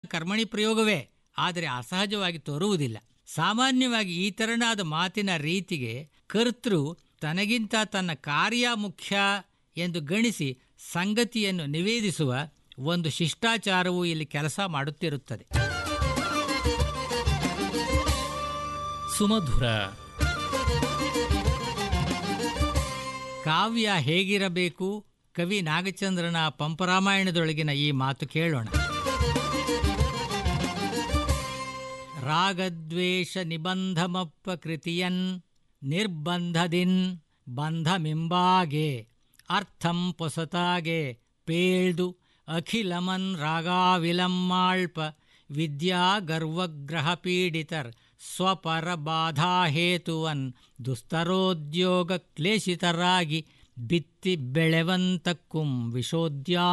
ಕರ್ಮಣಿ ಪ್ರಯೋಗವೇ ಆದರೆ ಅಸಹಜವಾಗಿ ತೋರುವುದಿಲ್ಲ ಸಾಮಾನ್ಯವಾಗಿ ಈ ತೆರನಾದ ಮಾತಿನ ರೀತಿಗೆ ಕರ್ತೃ ತನಗಿಂತ ತನ್ನ ಕಾರ್ಯ ಮುಖ್ಯ ಎಂದು ಗಣಿಸಿ ಸಂಗತಿಯನ್ನು ನಿವೇದಿಸುವ ಒಂದು ಶಿಷ್ಟಾಚಾರವು ಇಲ್ಲಿ ಕೆಲಸ ಮಾಡುತ್ತಿರುತ್ತದೆ ಸುಮಧುರ ಕಾವ್ಯ ಹೇಗಿರಬೇಕು ಕವಿ ನಾಗಚಂದ್ರನ ಪಂಪರಾಮಾಯಣದೊಳಗಿನ ಈ ಮಾತು ಕೇಳೋಣ ರಾಗದ್ವೇಷ ನಿಬಂಧಮಪ್ಪ ಕೃತಿಯನ್ ನಿರ್ಬಂಧದಿನ್ ಬಂಧಮಿಂಬಾಗೆ ಅರ್ಥಂ ಪೊಸತಾಗೆ ಪೇಳ್ದು ಅಖಿಲಮನ್ ರಾಗಾವಿಲಮ್ಮಾಳ್ಪ ವಿದ್ಯಾ ಗರ್ವಗ್ರಹ ಪೀಡಿತರ್ ಸ್ವಪರ ಬಾಧಾ ಹೇತುವನ್ ದುಸ್ತರೋದ್ಯೋಗ ಕ್ಲೇಶಿತರಾಗಿ ಬಿತ್ತಿ ಬೆಳೆವಂತಕ್ಕುಂ ವಿಶೋದ್ಯಾ